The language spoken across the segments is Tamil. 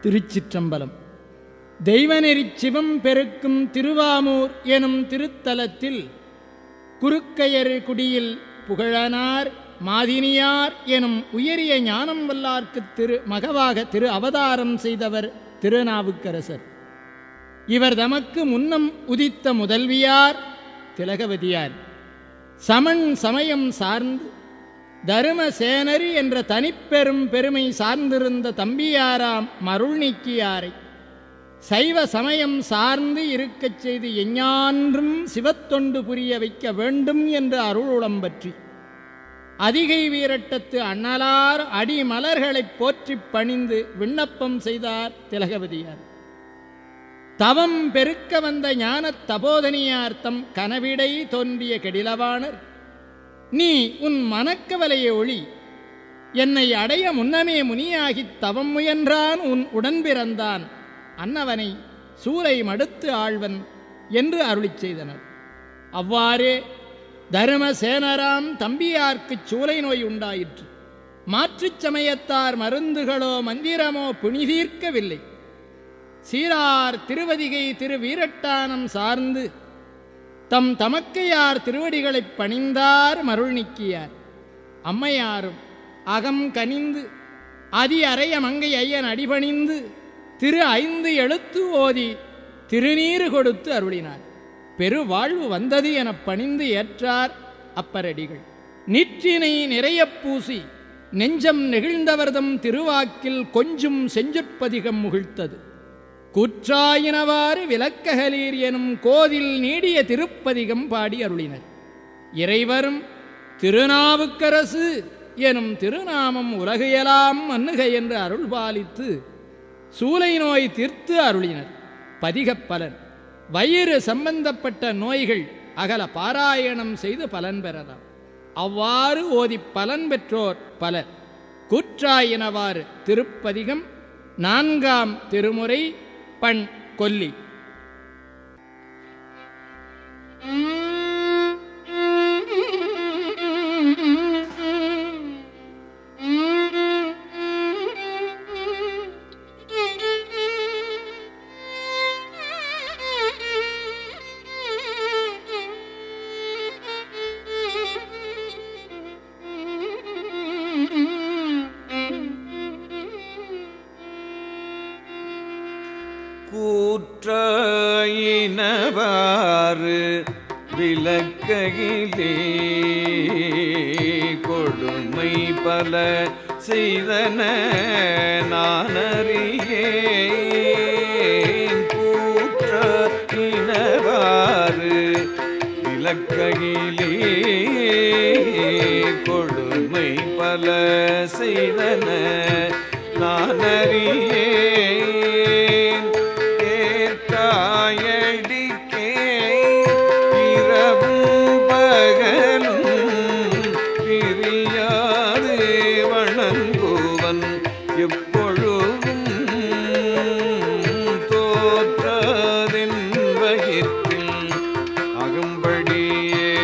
திருச்சிற்றம்பலம் தெய்வநெறிச் சிவம் பெருக்கும் திருவாமூர் எனும் திருத்தலத்தில் குறுக்கையர் குடியில் புகழனார் மாதினியார் எனும் உயரிய ஞானம் வல்லார்க்குத் திரு மகவாக திரு அவதாரம் செய்தவர் திருநாவுக்கரசர் இவர் தமக்கு முன்னம் உதித்த முதல்வியார் திலகவதியார் சமன் சமயம் சார்ந்து தருமசேனரி என்ற தனிப்பெரும் பெருமை சார்ந்திருந்த தம்பியாராம் மருள்நீக்கியாரை சைவ சமயம் சார்ந்து இருக்கச் செய்து எஞ்ஞான்றும் சிவத்தொண்டு புரிய வைக்க வேண்டும் என்ற அருளுளம் பற்றி அதிகை வீரட்டத்து அண்ணலார் அடிமலர்களைப் போற்றிப் பணிந்து விண்ணப்பம் செய்தார் திலகவதியார் தவம் பெருக்க வந்த ஞானத் தபோதனியார் தம் கனவிடை தோன்றிய கெடிலவாணர் நீ உன் மனக்கவலையை ஒளி என்னை அடைய முன்னமே முனியாகித் தவம் முயன்றான் உன் உடன்பிறந்தான் அன்னவனை சூலை மடுத்து ஆழ்வன் என்று அருளிச் செய்தனர் அவ்வாறே தருமசேனராம் தம்பியார்க்குச் சூலை நோய் உண்டாயிற்று மாற்றுச் சமயத்தார் மருந்துகளோ மந்திரமோ புனிதீர்க்கவில்லை சீரார் திருவதிகை திரு வீரட்டானம் சார்ந்து தம் தமக்கையார் திருவடிகளைப் பணிந்தார் மருள் நீக்கியார் அம்மையாரும் அகம் கனிந்து அதி அறைய மங்கை ஐயன் அடிபணிந்து திரு ஐந்து எழுத்து ஓதி திருநீறு கொடுத்து அருளினார் பெருவாழ்வு வந்தது எனப் பணிந்து ஏற்றார் அப்பரடிகள் நிற்றினை நிறையப் பூசி நெஞ்சம் நெகிழ்ந்தவர்தம் திருவாக்கில் கொஞ்சும் செஞ்சுற்பதிகம் முகிழ்த்தது கூற்றாயினவாறு விளக்ககலீர் எனும் கோதில் நீடிய திருப்பதிகம் பாடி அருளினர் இறைவரும் திருநாவுக்கரசு எனும் திருநாமம் உலகையெல்லாம் மன்னுக என்று அருள்பாலித்து சூலை நோய் தீர்த்து அருளினர் பதிகப் பலன் வயிறு சம்பந்தப்பட்ட நோய்கள் அகல பாராயணம் செய்து பலன் பெறலாம் அவ்வாறு ஓதி பலன் பெற்றோர் பலர் கூற்றாயினவாறு திருப்பதிகம் நான்காம் திருமுறை பண் கொல்லி கூற்றாயினவாறு விளக்கையிலே கொடுமை பல செய்தன நானறியேன் கூற்றாயினவாறு விளக்கையிலே கொடுமை பல செய்தன நானறியேன் ஏற்றாயடிக்கே இரவும் பகலும் பிரியாது வணங்குவன் எப்பொழுதும் தோற்றதின் வயிற்றில் அகம்படியே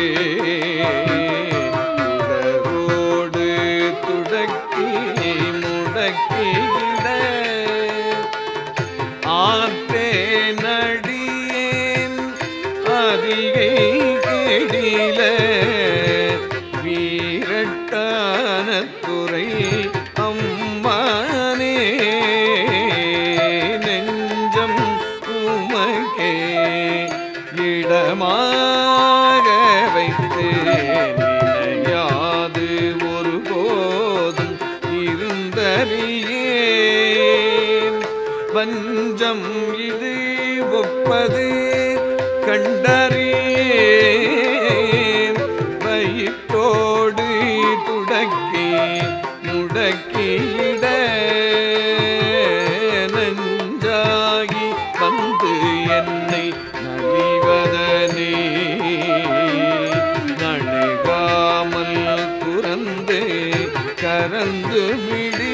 உடரோடு துடக்கி முடக்கிட ஆற்றேன் அடியேன் அதிகை கெடில வீரட்டான துறை அம்மானே நெஞ்சம் உமக்கே இடமாக வைத்து நினையாது ஒருபோதும் இருந்தறியேன் வஞ்சம் இது ஒப்பது கண்டறியேன் வயிற்றோடு துடக்கி முடக்கிட நஞ்சாகி வந்து என்னை நலிவதனே நணுகாமல் துறந்து கரந்து விடி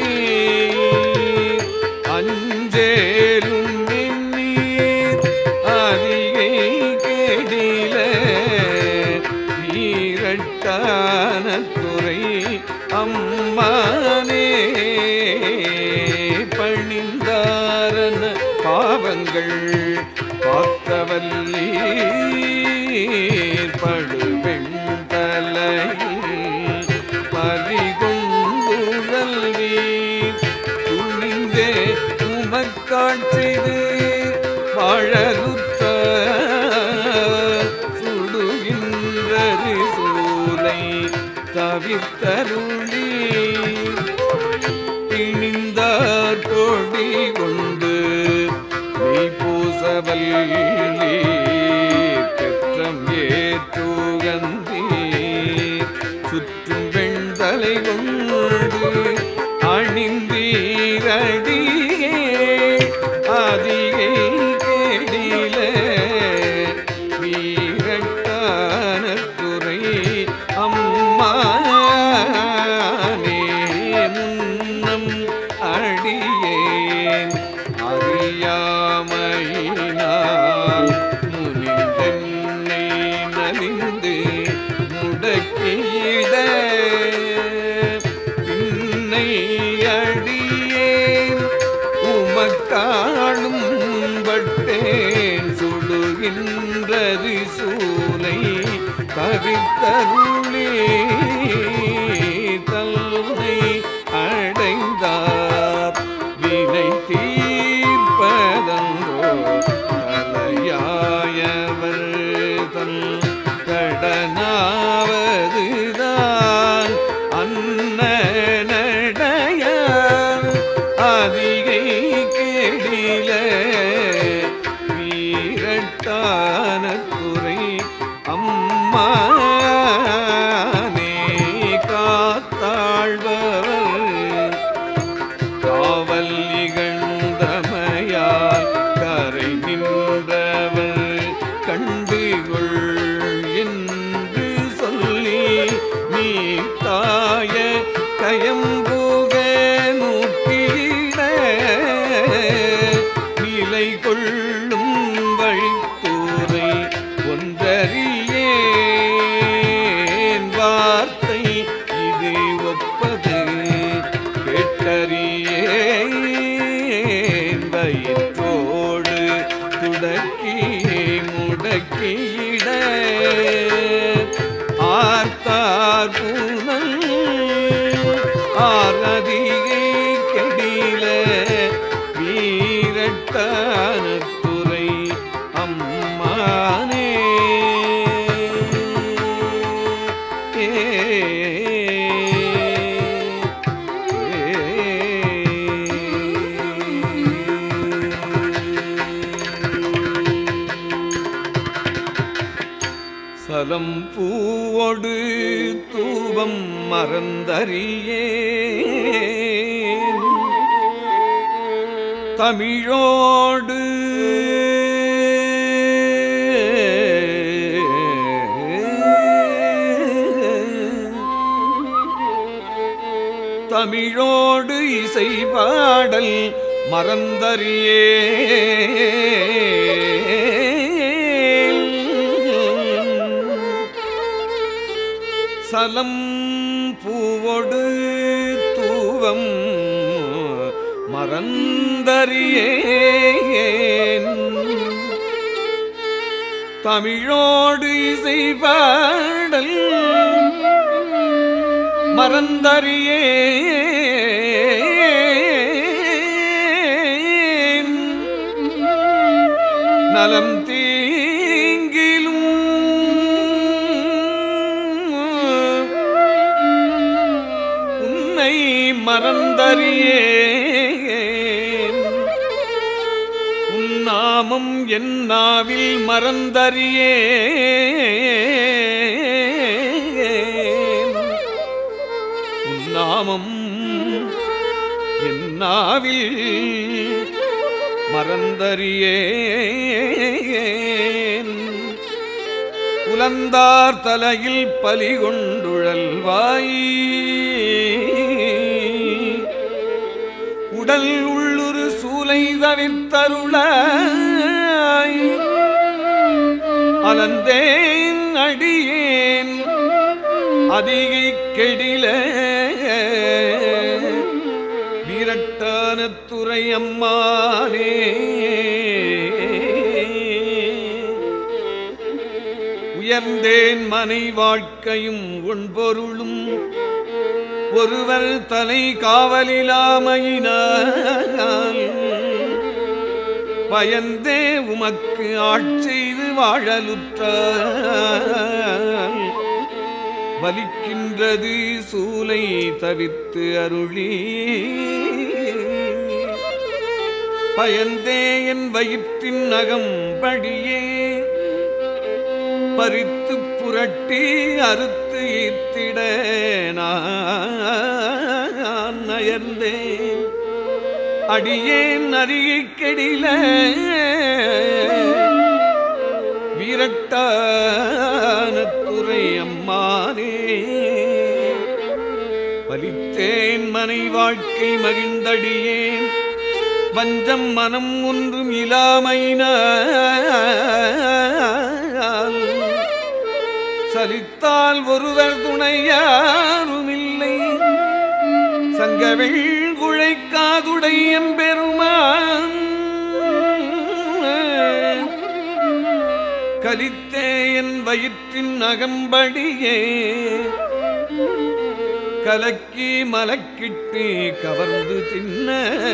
அஞ்சேலும் நின்னீர் அதிகை கேடில படைகள் பார்த்தவல்லீர் படுவெண் தலையில் பறிகொண்டுழல் நீர் துணிந்தே உமக்காட்சிது வாழலுத்த சுடுகின்றது சூலை தவிர்த்தருளி திணிந்தார் கொடி கொண்டு மெய் பூசவல்லி பெற்றம் ஏற்றுகந்தி சுற்றும் வெண்தலை கொண்டு அணிந்தீரடியே அதிகை கேடில வீரட்டான துறை அம்மானே முன்னம் அடியேன் அறியாமையினால் முனிந்தென்னை நலிந்து முடக்கிட பின்னை அடியேன் உமக்காளும் பட்டேன் சுடுகின்றது சூலை தவித்தருளே தல்லை அடைந்தார் வினை தீர்ப்பதங்கோ தலையாயவர் தன் கடனாவதுதான் அன்ன நடையார் அதிகை கேடில வீரட்டான துறை அம்மானே காத்தாழ்பவர் காவல் இகழ்ந்தமையால் கரை நின்றவர் கண்டுகொள் என்று சொல்லி நீ தாய கயம்புக நோக்கிட நிலை கொள்ளும் வழித்தூரை ஒன்றறியேன் வார்த்தை இது ஒப்பது கேட்டறியேன் வயிற்றோடு துடக்கி முடக்கிட ஆர்த்தார் பூனல் ஆர்நதிகை கெடில வீரட்டான துறை அம்மானே சலம் பூவொடு தூபம் மறந்தறியே தமிழோடு தமிழோடு இசை பாடல் மறந்தறியே சலம் பூவொடு தூவம் மறந்தறியேன் தமிழோடு இசை பாடல் மறந்தறியேன் நலம் தீங்கிலும் உன்னை மறந்தறியேன் உன் நாமம் என் நாவில் மறந்தறியேன் உன் நாமம் என் நாவில் மறந்தறியேன் உலந்தார் தலையில் பலி கொண்டுழல்வாய் உடல் உள்ளுரு சூலை தவிர்த்தருளாய் அலந்தேன் அடியேன் அதிகை கெடில வீரட்டான துறை அம்மானே உயர்ந்தேன் மனை வாழ்க்கையும் உண்பொருளும் ஒருவர் தலை காவலிலாமையினால் பயந்தே உமக்கு ஆட்செய்து வாழலுற்றால் வலிக்கின்றது சூலை தவித்து அருளி பயந்தே என் வயிற்றின் நகம்படியே பறித்து புரட்டி அறுத்து ஈர்த்திட நான் நயர்ந்தேன் அடியேன் அருகே கெடில வீரட்டான துறை அம்மானே பலித்தேன் மனை வாழ்க்கை மகிழ்ந்தடியேன் வஞ்சம் மனம் ஒன்றும் இலாமையினால் சலித்தால் ஒருவர் துணையாருமில்லை சங்கவில் குழைக்காதுடை எம்பெருமான் கலித்தே என் வயிற்றின் அகம்படியே கலக்கி மலக்கிட்டு கவர்ந்து தின்ன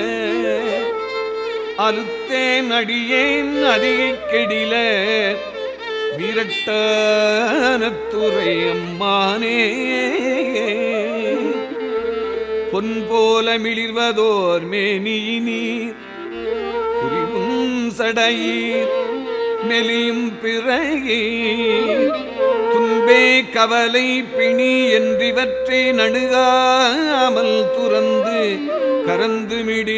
அலுத்தேன் அடியேன் அதிகை கெடில வீரட்டானத்துறை அம்மானே பொன் போல மிளிர்வதோர் மேனியினீர் புரிவும் சடையீர் மெலியும் பிறகே துன்பே கவலை பிணி என்றிவற்றை நடுகாமல் துறந்து கரந்து மிடி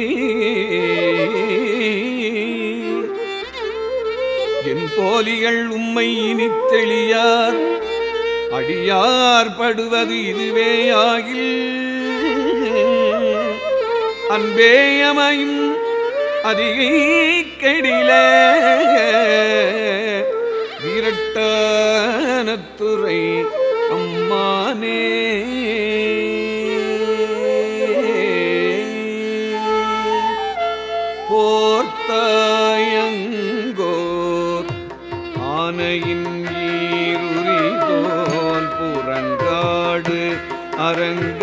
என் போலிகள் உம்மை இனித் தெளியார் அடியார் படுவது இதுவே ஆகில் அன்பே அமையும் அதிகை கெடில வீரட்டானத்துறை அம்மானே போர்த்தாயங்கோர் ஆனையின் ஈருரிதோல் புறங்காடு அரங்க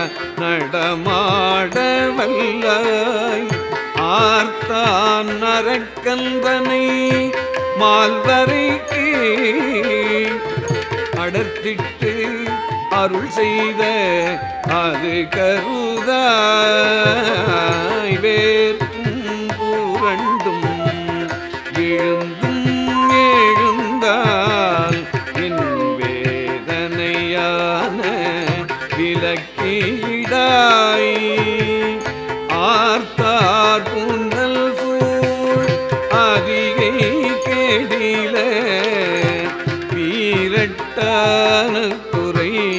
நடமாட வல்லாய் ஆர்த்தான் நரக்கந்தனை மால்வரைக்கு அடர்த்திட்டு அருள் செய்த அது கருதாய் வேற்றும் புரண்டும் எழுந்தும் எழுந்தால் என் வேதனையான விலக்கிடாய் ஆர்த்தார் புன்னல் சூழ் அதிகை கெடில வீரட்டான குறை